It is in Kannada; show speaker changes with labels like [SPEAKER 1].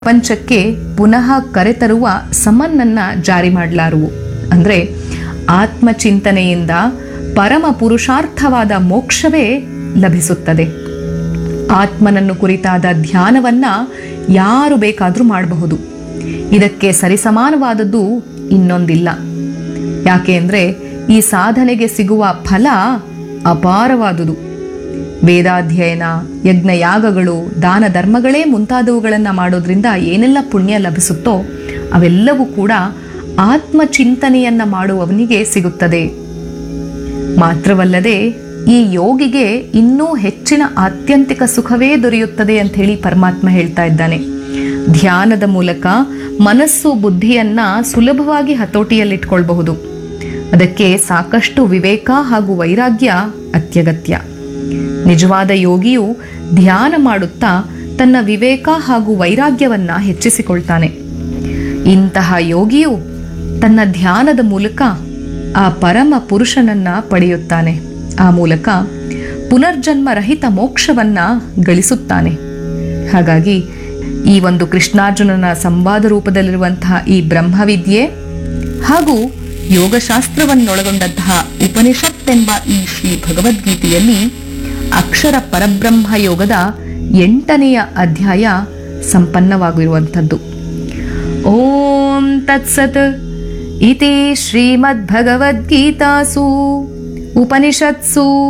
[SPEAKER 1] ಪ್ರಪಂಚಕ್ಕೆ ಪುನಃ ಕರೆತರುವ ಸಮನ್ನನ್ನ ಜಾರಿ ಮಾಡಲಾರುವು ಅಂದ್ರೆ ಆತ್ಮಚಿಂತನೆಯಿಂದ ಪರಮ ಪುರುಷಾರ್ಥವಾದ ಮೋಕ್ಷವೇ ಲಭಿಸುತ್ತದೆ ಆತ್ಮನನ್ನು ಕುರಿತಾದ ಧ್ಯಾನವನ್ನ ಯಾರು ಬೇಕಾದರೂ ಮಾಡಬಹುದು ಇದಕ್ಕೆ ಸರಿಸಮಾನವಾದದ್ದು ಇನ್ನೊಂದಿಲ್ಲ ಯಾಕೆ ಅಂದರೆ ಈ ಸಾಧನೆಗೆ ಸಿಗುವ ಫಲ ಅಪಾರವಾದುದು ವೇದಾಧ್ಯಯನ ಯಜ್ಞಯಾಗಗಳು ದಾನ ಧರ್ಮಗಳೇ ಮುಂತಾದವುಗಳನ್ನು ಮಾಡೋದ್ರಿಂದ ಏನೆಲ್ಲ ಪುಣ್ಯ ಲಭಿಸುತ್ತೋ ಅವೆಲ್ಲವೂ ಕೂಡ ಆತ್ಮಚಿಂತನೆಯನ್ನ ಮಾಡುವವನಿಗೆ ಸಿಗುತ್ತದೆ ಮಾತ್ರವಲ್ಲದೆ ಈ ಯೋಗಿಗೆ ಇನ್ನೂ ಹೆಚ್ಚಿನ ಆತ್ಯಂತಿಕ ಸುಖವೇ ದೊರೆಯುತ್ತದೆ ಅಂತ ಹೇಳಿ ಪರಮಾತ್ಮ ಹೇಳ್ತಾ ಇದ್ದಾನೆ ಧ್ಯಾನದ ಮೂಲಕ ಮನಸ್ಸು ಬುದ್ಧಿಯನ್ನ ಸುಲಭವಾಗಿ ಹತೋಟಿಯಲ್ಲಿಟ್ಕೊಳ್ಬಹುದು ಅದಕ್ಕೆ ಸಾಕಷ್ಟು ವಿವೇಕ ಹಾಗೂ ವೈರಾಗ್ಯ ಅತ್ಯಗತ್ಯ ನಿಜವಾದ ಯೋಗಿಯು ಧ್ಯಾನ ಮಾಡುತ್ತಾ ತನ್ನ ವಿವೇಕ ಹಾಗೂ ವೈರಾಗ್ಯವನ್ನ ಹೆಚ್ಚಿಸಿಕೊಳ್ತಾನೆ ಇಂತಹ ಯೋಗಿಯು ತನ್ನ ಧ್ಯಾನದ ಮೂಲಕ ಆ ಪರಮ ಪುರುಷನನ್ನ ಪಡೆಯುತ್ತಾನೆ ಆ ಮೂಲಕ ಪುನರ್ಜನ್ಮ ರಹಿತ ಮೋಕ್ಷವನ್ನ ಗಳಿಸುತ್ತಾನೆ ಹಾಗಾಗಿ ಈ ಒಂದು ಕೃಷ್ಣಾರ್ಜುನನ ಸಂವಾದ ರೂಪದಲ್ಲಿರುವಂತಹ ಈ ಬ್ರಹ್ಮವಿದ್ಯೆ ಹಾಗೂ ಯೋಗಶಾಸ್ತ್ರವನ್ನೊಳಗೊಂಡಂತಹ ಉಪನಿಷತ್ತೆಂಬ ಈ ಶ್ರೀ ಭಗವದ್ಗೀತೆಯಲ್ಲಿ ಅಕ್ಷರ ಪರಬ್ರಹ್ಮ ಯೋಗದ ಎಂಟನೆಯ ಅಧ್ಯಾಯ ಸಂಪನ್ನವಾಗಿರುವಂಥದ್ದು ಓಂ ತತ್ಸತ್ ಇತಿ ಶ್ರೀಮದ್ಭಗವದ್ಗೀತಾಸು ಉಪನಿಷತ್ಸು